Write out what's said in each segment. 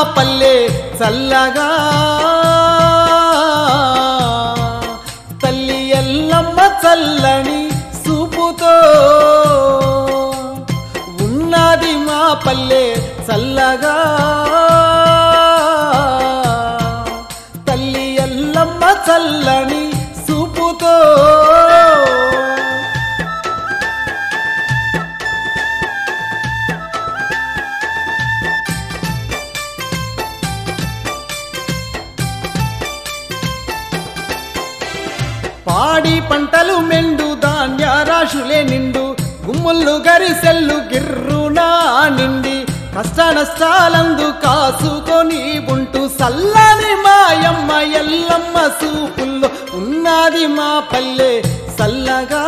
పల్లె చల్లగా తల్లి ఎల్లమ్మ చల్లని చూపుతో ఉన్నది మా పల్లె చల్లగా తల్లి ఎల్లమ్మ చల్లని చూపుతో పాడి పంటలు మెండు ధాన్య రాశులే నిండు గుమ్ముళ్ళు గరిసెల్లు గిర్రునా నిండి కష్ట నష్టాలందు కాసుకొని ఉంటూ సల్లని మాయమ్మ ఎల్లమ్మ సూపుల్లో ఉన్నది మా పల్లె సల్లగా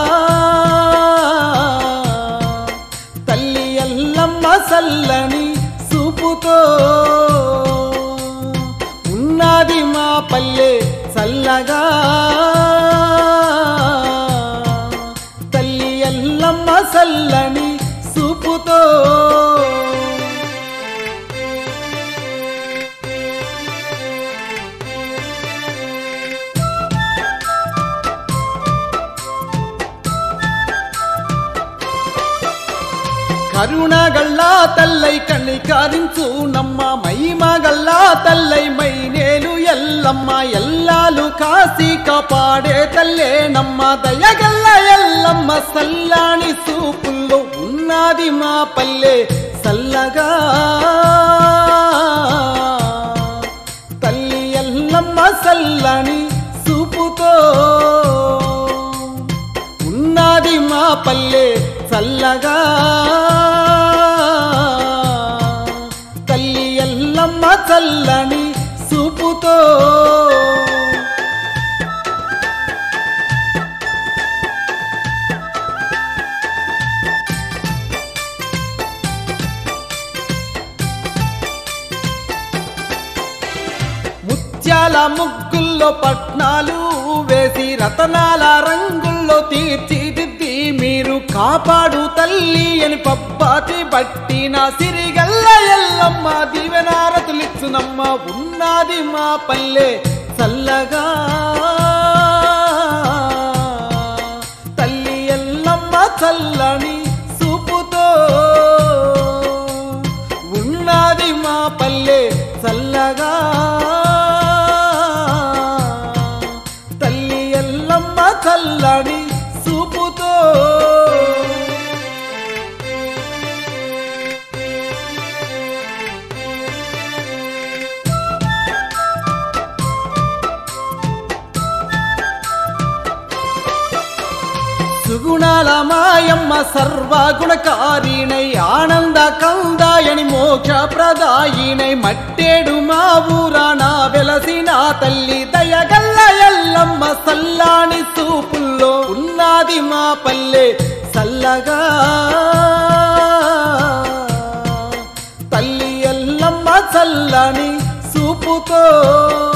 తల్లి ఎల్లమ్మ సల్లని సూపుతో ఉన్నది మా పల్లె చల్లగా తల్లి ఎల్లమ్మ చల్లని సూపుతో కరుణగల్లా తల్లై కణికరించు నమ్మ మైమగల్లా తల్లై మైనేలు ఎల్లమ్మ ఎల్లాలు కాసి కాపాడే తల్లే నమ్మ దయగల్ల ఎల్లమ్మ సల్లాని సూపుల్లో ఉన్నది మా పల్లె సల్లగా తల్లి ఎల్లమ్మ సల్లని సూపుతో ఉన్నది మా పల్లె చల్లగా తల్లి ఎల్లమ్మ చల్లని సూపుతో ముత్యాల ముగ్గుల్లో పట్నాలు వేసి రతనాల రంగుల్లో తీర్చిదిద్ది మీరు కాపాడు తల్లి అని పప్పాతి బట్టి నా సిరిగల్ల ఎల్లమ్మ దీవెనారతులిచ్చునమ్మ ఉన్నది మా పల్లె చల్లగా తల్లి ఎల్లమ్మ చల్లని సూపుతో ఉన్నది మా పల్లె చల్లగా తల్లి ఎల్లమ్మ చల్లని సూపుతో సుగుణాల మాయమ్మ సర్వగుణకారిణై ఆనంద కందాయని మోక్ష ప్రదాయినై మట్టేడు మా ఊరాన వెలసిన తల్లి దయగల్ల ఎల్లమ్మ సల్లాని సూపుల్లో ఉన్నది మా పల్లె సల్లగా తల్లి ఎల్లమ్మ చల్లని సూపుతో